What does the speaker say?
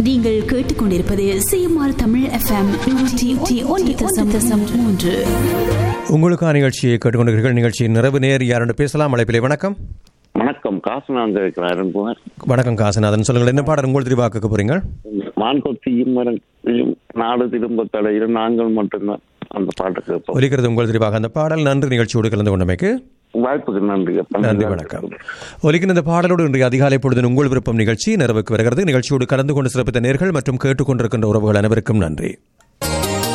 நீங்கள் கேட்டுக்கொண்டிருப்பது CMR Tamil FM நூற்றி ஒன்று தசம் தசம் மூன்று உங்களுக்கான நிகழ்ச்சியை கேட்டுக்கொண்டிருக்கிறீர்கள் நிகழ்ச்சியின் நிறைவு நேர் யாரோட பேசலாம் அழைப்பிலே வணக்கம் வணக்கம் காசுநாங்க இருக்கிறார் வணக்கம் காசநாதன் சொல்லுங்கள் என்ன பாடல் உங்கள் தெரிவாக்க போறீங்க மான்கொத்தியும் மரத்தையும் நாடு திரும்ப தடையில நாங்கள் மட்டும்தான் அந்த பாட்டு கேட்போம் ஒலிக்கிறது உங்கள் தெரிவாக அந்த பாடல் நன்றி நிகழ்ச்சியோடு கலந்து கொண்டமைக்கு வாய்ப்புக்கு நன்றி அப்ப. நன்றி வணக்கம் ஒலிக்கிற இந்த பாடலோடு இன்றைய அதிகாலை பொழுது உங்கள் விருப்பம் நிகழ்ச்சி நிறைவுக்கு வருகிறது நிகழ்ச்சியோடு கலந்து கொண்டு சிறப்பித்த நேர்கள் மற்றும் கேட்டுக்கொண்டிருக்கின்ற உறவுகள் அனைவருக்கும் நன்றி